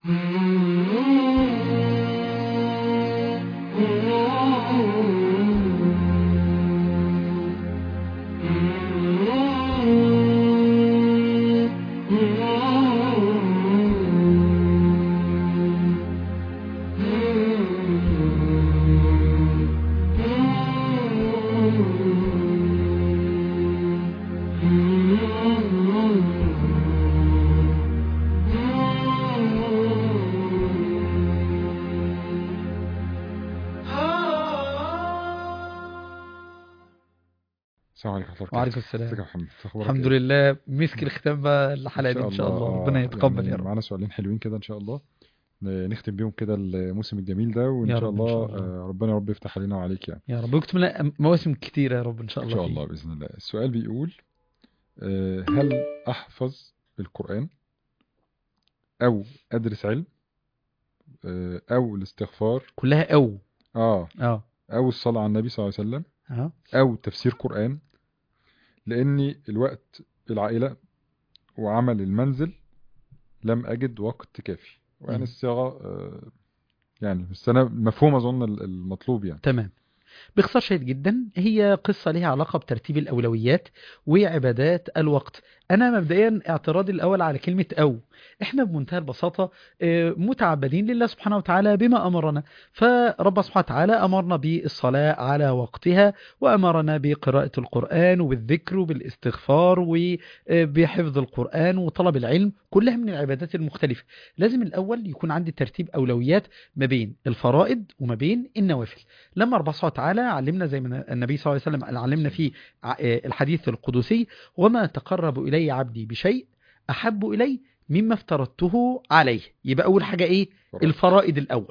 السلام عليكم ورحمة الله وعليكم وبركاته. ازيك السلام يا محمد أخبارك الحمد إيه؟ لله مسك الختام بقى الحلقة دي إن شاء الله آه، ربنا يتقبل يعني يا رب معانا سؤالين حلوين كده إن شاء الله ن- نختم بيهم كده الموسم الجميل ده وإن يا شاء رب إن شاء الله الله. آه، ربنا يا رب يفتح علينا وعليك يعني يا رب ويكتب لنا مواسم كتيرة يا رب إن شاء إن الله شاء فيه. الله بإذن الله السؤال بيقول آه، هل أحفظ القرآن أو أدرس علم آه، أو الاستغفار كلها أو آه اه أو الصلاة على النبي صلى الله عليه وسلم اه أو تفسير قرآن لأني الوقت العائلة وعمل المنزل لم أجد وقت كافي مم. ويعني الصياغة آه، يعني بس أنا مفهوم أظن ال- المطلوب يعني تمام باختصار شديد جدا هي قصة ليها علاقة بترتيب الأولويات وعبادات الوقت أنا مبدئيا اعتراضي الأول على كلمة أو إحنا بمنتهى البساطة آه، متعبدين لله سبحانه وتعالى بما أمرنا فرب سبحانه وتعالى أمرنا بالصلاة على وقتها وأمرنا بقراءة القرآن وبالذكر وبالاستغفار وبحفظ القرآن وطلب العلم كلها من العبادات المختلفة لازم الأول يكون عندي ترتيب أولويات ما بين الفرائض وما بين النوافل لما ربنا سبحانه وتعالى علمنا زي ما النبي صلى الله عليه وسلم علمنا في ع- آه، الحديث القدسي وما تقرب إلي عبدي بشيء أحب إلي مما افترضته عليه يبقى أول حاجة إيه الفرائض الأول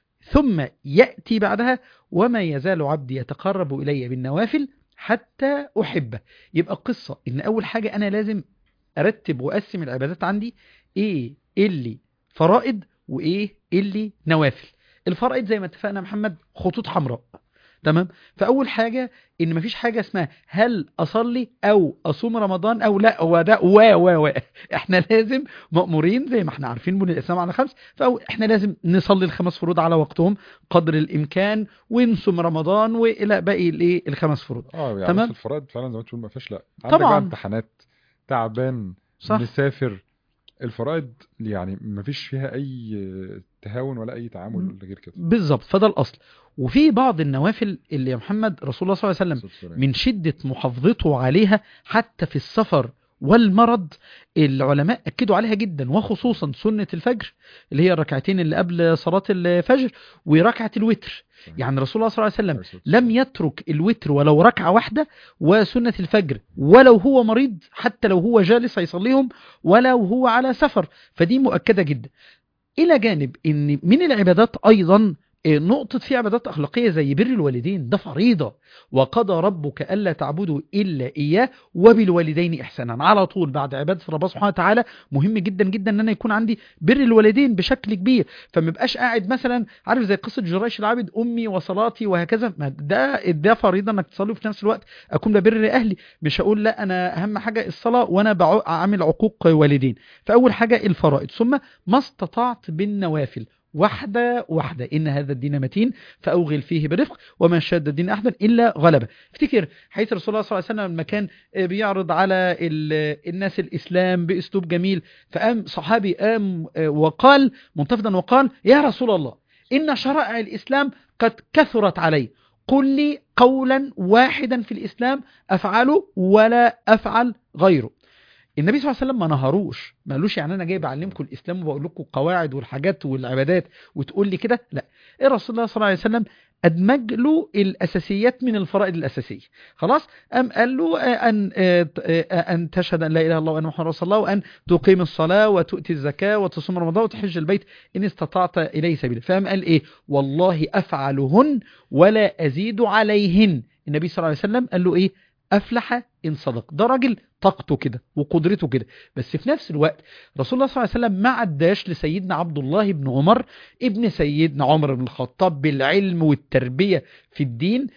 ثم يأتي بعدها وما يزال عبدي يتقرب إلي بالنوافل حتى أحبه يبقى القصة إن أول حاجة أنا لازم أرتب وأقسم العبادات عندي إيه اللي فرائض وإيه اللي نوافل الفرائض زي ما اتفقنا يا محمد خطوط حمراء تمام فأول حاجة إن مفيش حاجة اسمها هل أصلي أو أصوم رمضان أو لا هو ده و و و إحنا لازم مأمورين زي ما إحنا عارفين بني الإسلام على خمس فإحنا لازم نصلي الخمس فروض على وقتهم قدر الإمكان ونصوم رمضان وإلى باقي الإيه الخمس فروض اه يعني تمام. بص الفرائض فعلا زي ما تقول ما فيهاش لا عندك طبعاً. بقى امتحانات تعبان صح مسافر الفرائض يعني ما فيش فيها أي تهاون ولا أي تعامل غير كده بالظبط فده الأصل وفي بعض النوافل اللي يا محمد رسول الله صلى الله عليه وسلم والسلام. من شدة محافظته عليها حتى في السفر والمرض العلماء أكدوا عليها جدا وخصوصا سنة الفجر اللي هي الركعتين اللي قبل صلاة الفجر وركعة الوتر يعني رسول الله صلى الله عليه وسلم لم يترك الوتر ولو ركعة واحدة وسنة الفجر ولو هو مريض حتى لو هو جالس هيصليهم ولو هو على سفر فدي مؤكدة جدا إلى جانب أن من العبادات أيضا آه، نقطة في عبادات أخلاقية زي بر الوالدين ده فريضة وقضى ربك ألا تعبدوا إلا إياه وبالوالدين إحسانا على طول بعد عبادة ربنا سبحانه وتعالى مهم جدا جدا أن أنا يكون عندي بر الوالدين بشكل كبير فما بقاش قاعد مثلا عارف زي قصة جريش العابد أمي وصلاتي وهكذا ما ده ده فريضة أنك تصلي وفي نفس الوقت أكون ببر أهلي مش هقول لا أنا أهم حاجة الصلاة وأنا بعو- عامل عقوق والدين فأول حاجة الفرائض ثم ما استطعت بالنوافل واحدة واحدة إن هذا الدين متين فأوغل فيه برفق وما شاد الدين أحدا إلا غلبه افتكر حيث رسول الله صلى الله عليه وسلم لما كان بيعرض على ال- الناس الإسلام بأسلوب جميل فقام صحابي قام وقال منتفضا وقال يا رسول الله إن شرائع الإسلام قد كثرت علي قل لي قولا واحدا في الإسلام أفعله ولا أفعل غيره النبي صلى الله عليه وسلم ما نهروش ما قالوش يعني انا جاي بعلمكم الاسلام وبقول لكم القواعد والحاجات والعبادات وتقول لي كده لا الرسول الله صلى الله عليه وسلم ادمج له الاساسيات من الفرائض الاساسيه خلاص ام قال له آه، ان آه، آه، ان تشهد ان لا اله الا الله وان محمد رسول الله وان تقيم الصلاه وتؤتي الزكاه وتصوم رمضان وتحج البيت ان استطعت اليه سبيلا فقام قال ايه والله افعلهن ولا ازيد عليهن النبي صلى الله عليه وسلم قال له ايه افلح ان صدق ده راجل طاقته كده وقدرته كده بس في نفس الوقت رسول الله صلى الله عليه وسلم ما عداش لسيدنا عبد الله بن عمر ابن سيدنا عمر بن الخطاب بالعلم والتربية في الدين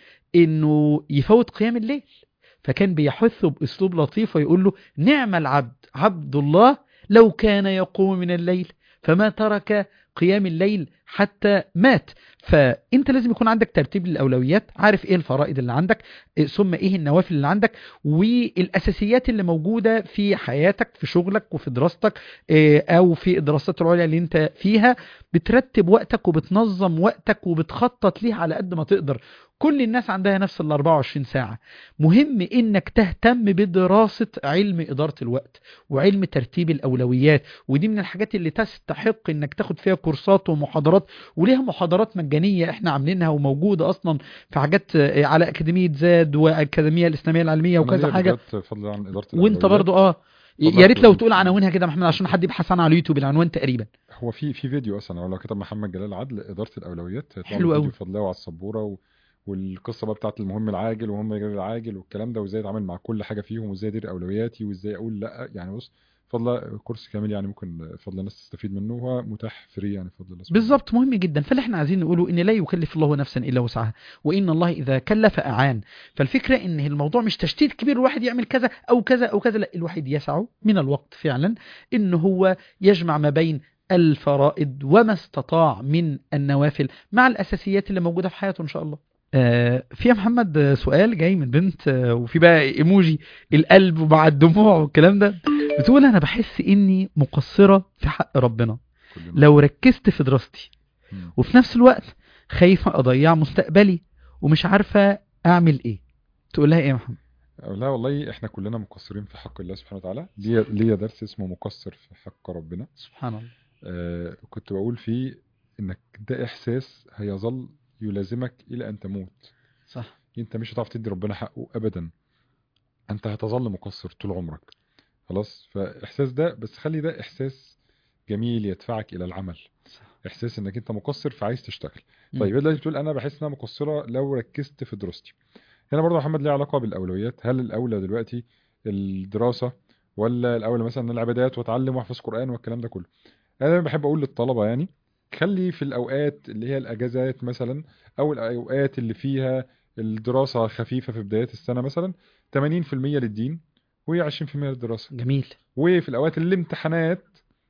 انه يفوت قيام الليل فكان بيحثه باسلوب لطيف ويقول له نعم العبد عبد الله لو كان يقوم من الليل فما ترك قيام الليل حتى مات فانت لازم يكون عندك ترتيب للاولويات عارف ايه الفرائض اللي عندك إيه ثم ايه النوافل اللي عندك والاساسيات اللي موجوده في حياتك في شغلك وفي دراستك إيه، او في الدراسات العليا اللي انت فيها بترتب وقتك وبتنظم وقتك وبتخطط ليه على قد ما تقدر كل الناس عندها نفس ال 24 ساعة مهم انك تهتم بدراسة علم ادارة الوقت وعلم ترتيب الاولويات ودي من الحاجات اللي تستحق انك تاخد فيها كورسات ومحاضرات وليها محاضرات مجانية احنا عاملينها وموجودة اصلا في حاجات آه، على اكاديمية زاد واكاديمية الاسلامية العلمية أنا وكذا ليا حاجة فيديوهات فضل عن اداره وانت الأولويات. برضو اه والله يا ريت لو كويس. تقول عناوينها كده يا محمد عشان حد يبحث عنها على اليوتيوب العنوان تقريبا هو في في فيديو اصلا هو لو كتب محمد جلال عدل اداره الاولويات هيطلع له حلو فيديو أوي. فضلاوي على السبوره و... والقصه بقى بتاعت المهم العاجل وهم غير العاجل والكلام ده وازاي اتعامل مع كل حاجه فيهم وازاي ادير اولوياتي وازاي اقول لا يعني بص فضل كورس كامل يعني ممكن فضل الناس تستفيد منه وهو متاح فري يعني فضل الله سبحانه بالظبط مهم جدا فاللي احنا عايزين نقوله ان لا يكلف الله نفسا الا وسعها وان الله اذا كلف اعان فالفكره ان الموضوع مش تشتيت كبير الواحد يعمل كذا او كذا او كذا لا الواحد يسعه من الوقت فعلا ان هو يجمع ما بين الفرائض وما استطاع من النوافل مع الاساسيات اللي موجوده في حياته ان شاء الله آه، في يا محمد آه، سؤال جاي من بنت آه، وفي بقى ايموجي القلب ومع الدموع والكلام ده بتقول انا بحس اني مقصره في حق ربنا كلنا. لو ركزت في دراستي مم. وفي نفس الوقت خايفة أضيع مستقبلي ومش عارفة أعمل إيه تقول لها إيه يا محمد لا والله احنا كلنا مقصرين في حق الله سبحانه وتعالى ليا ليا درس اسمه مقصر في حق ربنا سبحان الله آه كنت بقول فيه انك ده احساس هيظل يلازمك الى ان تموت صح انت مش هتعرف تدي ربنا حقه ابدا انت هتظل مقصر طول عمرك خلاص فاحساس ده بس خلي ده احساس جميل يدفعك الى العمل صح. احساس انك انت مقصر فعايز تشتغل مم. طيب دلوقتي بتقول انا بحس انها مقصره لو ركزت في دراستي هنا برضه يا محمد ليه علاقه بالاولويات هل الاولى دلوقتي الدراسه ولا الاولى مثلا العبادات واتعلم واحفظ قران والكلام ده كله انا دايما بحب اقول للطلبه يعني خلي في الاوقات اللي هي الاجازات مثلا او الاوقات اللي فيها الدراسه خفيفه في بدايات السنه مثلا 80% للدين و20% للدراسه جميل وفي الاوقات الامتحانات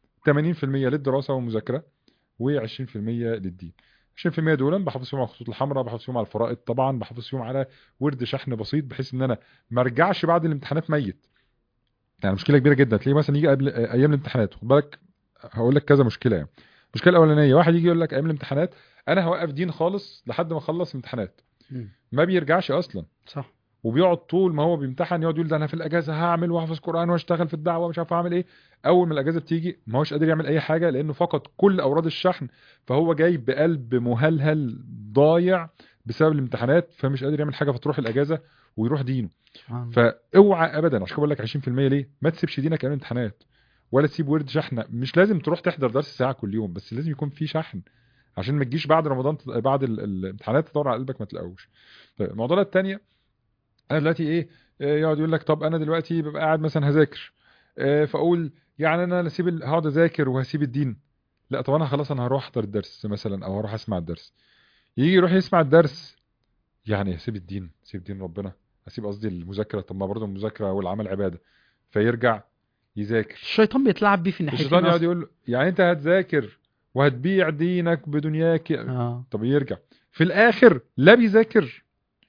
80% للدراسه والمذاكره و20% للدين 20% دول بحافظ فيهم على الخطوط الحمراء بحافظ فيهم على الفرائض طبعا بحافظ فيهم على ورد شحن بسيط بحيث ان انا ما ارجعش بعد الامتحانات ميت يعني مشكله كبيره جدا تلاقيه مثلا يجي قبل ايام الامتحانات خد بالك هقول لك كذا مشكله يعني المشكله الاولانيه واحد يجي يقول لك ايام الامتحانات انا هوقف دين خالص لحد ما اخلص امتحانات ما بيرجعش اصلا صح وبيقعد طول ما هو بيمتحن يقعد يقول ده انا في الاجازه هعمل واحفظ قران واشتغل في الدعوه ومش عارف اعمل ايه اول ما الاجازه بتيجي ما هوش قادر يعمل اي حاجه لانه فقد كل اوراد الشحن فهو جاي بقلب مهلهل ضايع بسبب الامتحانات فمش قادر يعمل حاجه فتروح الاجازه ويروح دينه سبحان الله. فاوعى ابدا عشان كده بقول لك 20% ليه ما تسيبش دينك ايام الامتحانات ولا تسيب ورد شحنه مش لازم تروح تحضر درس ساعه كل يوم بس لازم يكون في شحن عشان ما تجيش بعد رمضان بعد ال- الامتحانات تدور على قلبك ما تلاقوش طيب المعضله الثانيه انا دلوقتي ايه آه، يقعد يقول لك طب انا دلوقتي ببقى قاعد مثلا هذاكر آه، فاقول يعني انا اسيب ال- هقعد اذاكر وهسيب الدين لا طب انا خلاص انا هروح احضر الدرس مثلا او هروح اسمع الدرس يجي يروح يسمع الدرس يعني هسيب الدين اسيب دين ربنا اسيب قصدي المذاكره طب ما برضه المذاكره والعمل عباده فيرجع يذاكر الشيطان بيتلعب بيه في الناحيتين الشيطان يقعد أصلاً. يقول له يعني انت هتذاكر وهتبيع دينك بدنياك اه طب يرجع في الاخر لا بيذاكر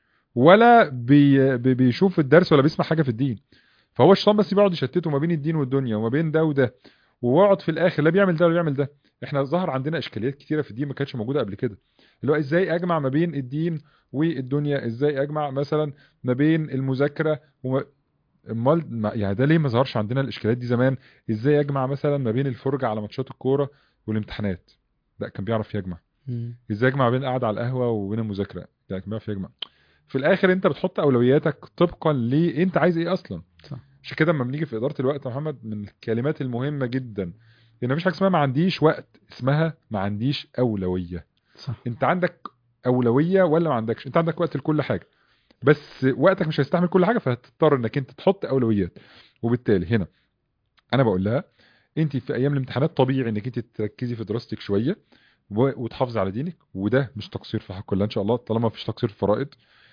ولا بي بي- بيشوف الدرس ولا بيسمع حاجه في الدين فهو الشيطان بس بيقعد يشتته ما بين الدين والدنيا وما بين ده وده ويقعد في الاخر لا بيعمل ده ولا بيعمل ده احنا ظهر عندنا اشكاليات كتيره في الدين ما كانتش موجوده قبل كده اللي هو ازاي اجمع ما بين الدين والدنيا ازاي اجمع مثلا ما بين المذاكره وما امال ما- يعني ده ليه ما ظهرش عندنا الاشكاليات دي زمان ازاي اجمع مثلا ما بين الفرجه على ماتشات الكوره والامتحانات لا كان بيعرف يجمع مم. ازاي اجمع بين القعده على القهوه وبين المذاكره لا كان بيعرف يجمع في الاخر انت بتحط اولوياتك طبقا ليه انت عايز ايه اصلا صح. عشان كده لما بنيجي في اداره الوقت يا محمد من الكلمات المهمه جدا ان مفيش حاجه اسمها ما عنديش وقت اسمها ما عنديش اولويه صح انت عندك اولويه ولا ما عندكش انت عندك وقت لكل حاجه بس وقتك مش هيستحمل كل حاجه فهتضطر انك انت تحط اولويات وبالتالي هنا انا بقول لها انت في ايام الامتحانات طبيعي انك انت تركزي في دراستك شويه و- وتحافظي على دينك وده مش تقصير في حق الله ان شاء الله طالما مفيش تقصير في الفرائض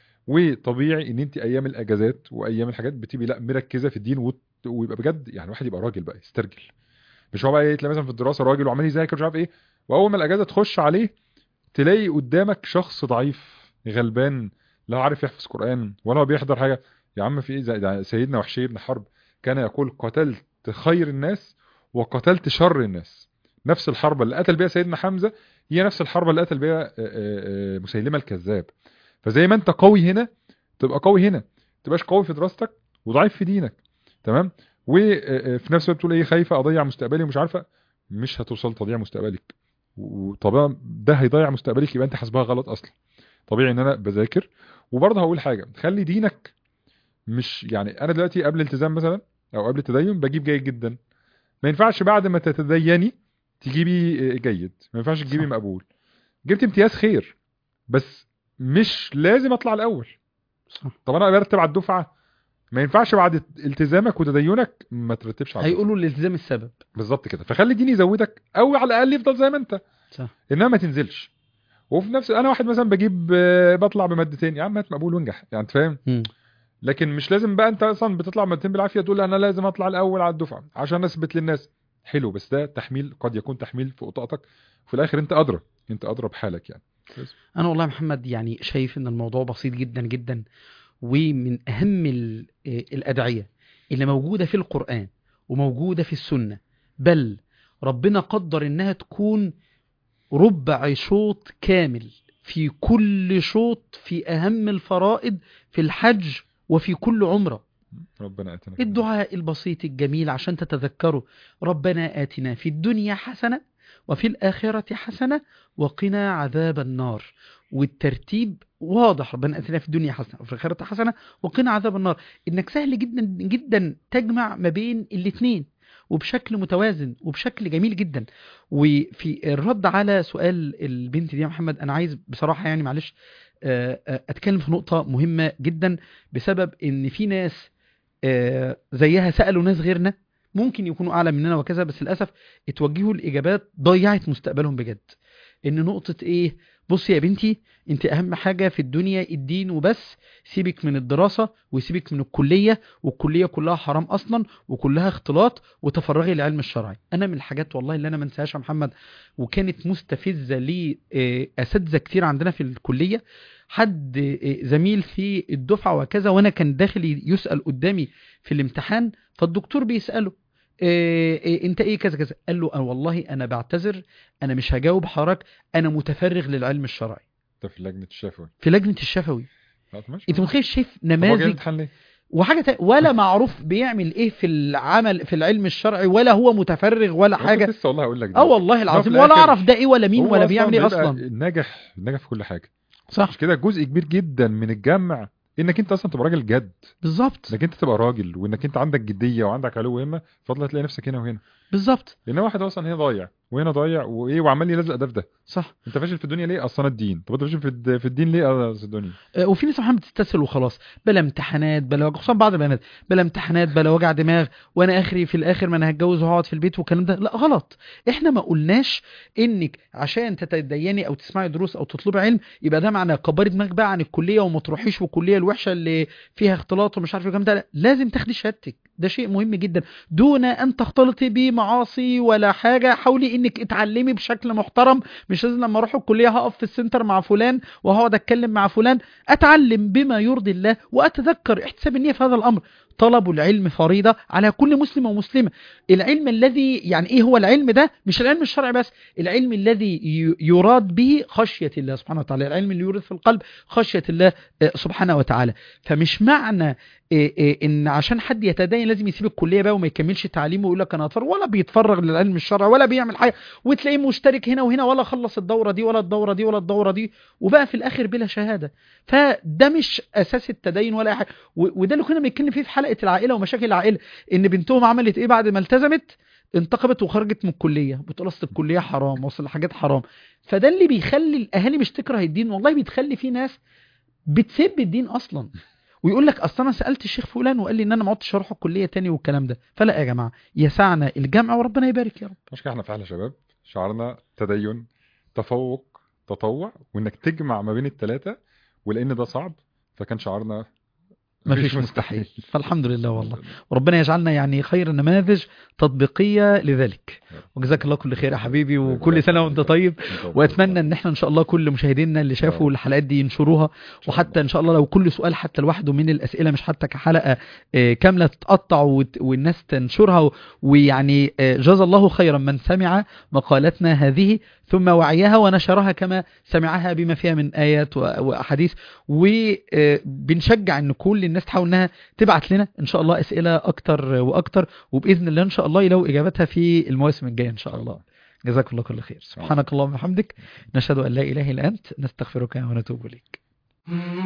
وطبيعي ان انت ايام الاجازات وايام الحاجات بتبقي لا مركزه في الدين وت- ويبقى بجد يعني الواحد يبقى راجل بقى يسترجل مش هو بقى ايه تلاقي مثلا في الدراسه راجل وعمال يذاكر مش عارف ايه واول ما الاجازه تخش عليه تلاقي قدامك شخص ضعيف غلبان لا عارف يحفظ قران ولا هو بيحضر حاجه يا عم في ايه زي ده سيدنا وحشي بن حرب كان يقول قتلت خير الناس وقتلت شر الناس نفس الحرب اللي قتل بيها سيدنا حمزه هي نفس الحرب اللي قتل بيها آه، آه، آه، مسيلمه الكذاب فزي ما انت قوي هنا تبقى قوي هنا ما تبقاش قوي في دراستك وضعيف في دينك تمام وفي نفس الوقت بتقول ايه خايفه اضيع مستقبلي ومش عارفه مش هتوصل تضيع مستقبلك وطبعا ده هيضيع مستقبلك يبقى انت حاسبها غلط اصلا طبيعي ان انا بذاكر وبرضه هقول حاجه خلي دينك مش يعني انا دلوقتي قبل الالتزام مثلا او قبل التدين بجيب جيد جدا ما ينفعش بعد ما تتديني تجيبي جيد ما ينفعش تجيبي صح. مقبول جبت امتياز خير بس مش لازم اطلع الاول صح. طب انا برتب على الدفعه ما ينفعش بعد التزامك وتدينك ما ترتبش على الدفعة. هيقولوا الالتزام السبب بالظبط كده فخلي الدين يزودك او على الاقل يفضل زي ما انت صح انما ما تنزلش وفي نفس انا واحد مثلا بجيب آه، بطلع بمادتين يا عم هات مقبول وانجح يعني انت فاهم مم. لكن مش لازم بقى انت اصلا بتطلع مادتين بالعافيه تقول انا لازم اطلع الاول على الدفعه عشان اثبت للناس حلو بس ده تحميل قد يكون تحميل فوق طاقتك وفي الاخر انت ادرى انت ادرى بحالك يعني انا والله يا محمد يعني شايف ان الموضوع بسيط جدا جدا ومن اهم ال- آه، الادعيه اللي موجوده في القران وموجوده في السنه بل ربنا قدر انها تكون ربع شوط كامل في كل شوط في اهم الفرائض في الحج وفي كل عمره ربنا اتنا الدعاء البسيط الجميل عشان تتذكروا ربنا آتنا في الدنيا حسنة وفي الآخرة حسنة وقنا عذاب النار والترتيب واضح ربنا آتنا في الدنيا حسنة وفي الآخرة حسنة وقنا عذاب النار إنك سهل جدا جدا تجمع ما بين الاثنين وبشكل متوازن وبشكل جميل جدا وفي الرد على سؤال البنت دي يا محمد أنا عايز بصراحة يعني معلش آه، آه، أتكلم في نقطة مهمة جدا بسبب إن في ناس آه، زيها سألوا ناس غيرنا ممكن يكونوا أعلى مننا وكذا بس للأسف اتوجهوا الإجابات ضيعت مستقبلهم بجد إن نقطة إيه بصي يا بنتي انت اهم حاجة في الدنيا الدين وبس سيبك من الدراسة وسيبك من الكلية والكلية كلها حرام اصلا وكلها اختلاط وتفرغي للعلم الشرعي انا من الحاجات والله اللي انا ما انساهاش يا محمد وكانت مستفزة لاساتذة كتير عندنا في الكلية حد آه، زميل في الدفعة وكذا وانا كان داخل يسأل قدامي في الامتحان فالدكتور بيسأله إيه إيه انت ايه كذا كذا قال له أنا والله انا بعتذر انا مش هجاوب حضرتك انا متفرغ للعلم الشرعي انت في لجنه الشفوي في لجنة الشفوي خلاص ماشي انت متخيل شايف طب هو جاي نماذج الامتحان ليه؟ وحاجة تانية ولا معروف بيعمل ايه في العمل في العلم الشرعي ولا هو متفرغ ولا أنا كنت حاجة لسه والله هقول لك اه والله العظيم في ولا الآخر اعرف ده ايه ولا مين هو ولا بيعمل ايه بيبقى اصلا ناجح ناجح في كل حاجه صح مش كده جزء كبير جدا من الجمع انك انت اصلا تبقى راجل جد بالظبط انك انت تبقى راجل وانك انت عندك جديه وعندك علو همه فضل هتلاقي نفسك هنا وهنا بالظبط لان واحد اصلا هنا ضايع وهنا ضايع وايه وعمال يلزق ده في ده صح انت فاشل في الدنيا ليه اصلا الدين طب انت فاشل في الد- في الدين ليه اه أصل الدنيا آه، وفي ناس محمد بتستسهل وخلاص بلا امتحانات بلا وجع خصوصا بعض البنات بلا امتحانات بلا وجع دماغ وانا اخري في الاخر ما انا هتجوز وهقعد في البيت والكلام ده لا غلط احنا ما قلناش انك عشان تتديني او تسمعي دروس او تطلبي علم يبقى ده معنى كبري دماغك بقى عن الكليه وما تروحيش في الكليه الوحشه اللي فيها اختلاط ومش عارف ايه الكلام ده لا. لازم تاخدي شهادتك ده شيء مهم جدا دون ان تختلطي بمعاصي ولا حاجه حاولي انك اتعلمي بشكل محترم مش لازم لما اروح الكليه هقف في السنتر مع فلان وهقعد اتكلم مع فلان اتعلم بما يرضي الله واتذكر احتساب النيه في هذا الامر طلب العلم فريضه على كل مسلم ومسلمه العلم الذي يعني ايه هو العلم ده مش العلم الشرعي بس العلم الذي ي- يراد به خشيه الله سبحانه وتعالى العلم اللي يورد في القلب خشيه الله آه، سبحانه وتعالى فمش معنى إيه إيه ان عشان حد يتدين لازم يسيب الكليه بقى وما يكملش تعليمه ويقول لك انا هتفرغ ولا بيتفرغ للعلم الشرعي ولا بيعمل حاجه وتلاقيه مشترك هنا وهنا ولا خلص الدوره دي ولا الدوره دي ولا الدوره دي وبقى في الاخر بلا شهاده فده مش اساس التدين ولا اي حاجه و- وده اللي كنا بنتكلم فيه في حلقه العائله ومشاكل العائله ان بنتهم عملت ايه بعد ما التزمت انتقبت وخرجت من الكليه بتقول اصل الكليه حرام واصل الحاجات حرام فده اللي بيخلي الاهالي مش تكره الدين والله بيتخلي في ناس بتسب الدين اصلا ويقول لك اصل انا سالت الشيخ فلان وقال لي ان انا ما عدتش هروح الكليه تاني والكلام ده فلا يا جماعه يسعنا الجمع وربنا يبارك يا رب مش كده احنا فعلا شباب شعارنا تدين تفوق تطوع وانك تجمع ما بين الثلاثه ولان ده صعب فكان شعارنا ما مفيش فيش مستحيل فالحمد لله والله وربنا يجعلنا يعني خير نماذج تطبيقية لذلك وجزاك الله كل خير يا حبيبي وكل سنة وانت طيب واتمنى ان احنا ان شاء الله كل مشاهدينا اللي شافوا الحلقات دي ينشروها وحتى ان شاء الله لو كل سؤال حتى لوحده من الاسئله مش حتى كحلقه آه، كامله تتقطع وت- والناس تنشرها و- ويعني آه، جزا الله خيرا من سمع مقالتنا هذه ثم وعيها ونشرها كما سمعها بما فيها من ايات و- واحاديث وبنشجع ان كل الناس تحاول انها تبعت لنا ان شاء الله اسئله اكتر واكتر وباذن الله ان شاء الله يلاقوا اجابتها في المواسم الجايه ان شاء الله جزاك الله كل خير سبحانك اللهم وبحمدك نشهد ان لا اله الا انت نستغفرك ونتوب اليك